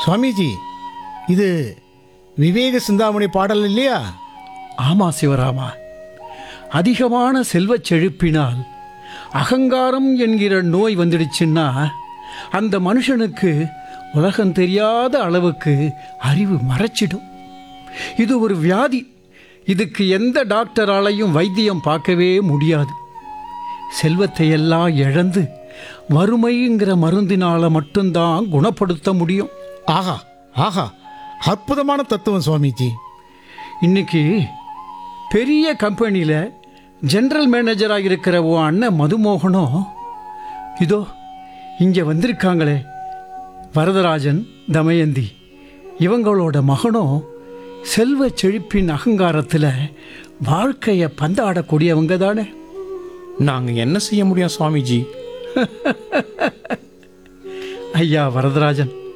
சுவாமிஜி இது விவேக சிந்தாமணி பாடல் இல்லையா ஆமா சிவராமா அதிகமான செல்வச் செழிப்பினால் அகங்காரம் என்கிற நோய் வந்துடுச்சுன்னா அந்த மனுஷனுக்கு உலகம் தெரியாத அளவுக்கு அறிவு மறைச்சிடும் இது ஒரு வியாதி இதுக்கு எந்த டாக்டராலையும் வைத்தியம் பார்க்கவே முடியாது செல்வத்தை எல்லாம் இழந்து வறுமைங்கிற மருந்தினால மட்டும்தான் குணப்படுத்த முடியும் ஆஹா ஆஹா அற்புதமான தத்துவம் சுவாமிஜி இன்னைக்கு பெரிய கம்பெனியில் ஜெனரல் மேனேஜராக இருக்கிற உன் அண்ணன் மதுமோகனும் இதோ இங்கே வந்திருக்காங்களே வரதராஜன் தமயந்தி இவங்களோட மகனும் செல்வ செழிப்பின் அகங்காரத்தில் வாழ்க்கையை பந்தாடக்கூடியவங்க தானே நாங்க என்ன செய்ய முடியும் சுவாமிஜி ஐயா வரதராஜன்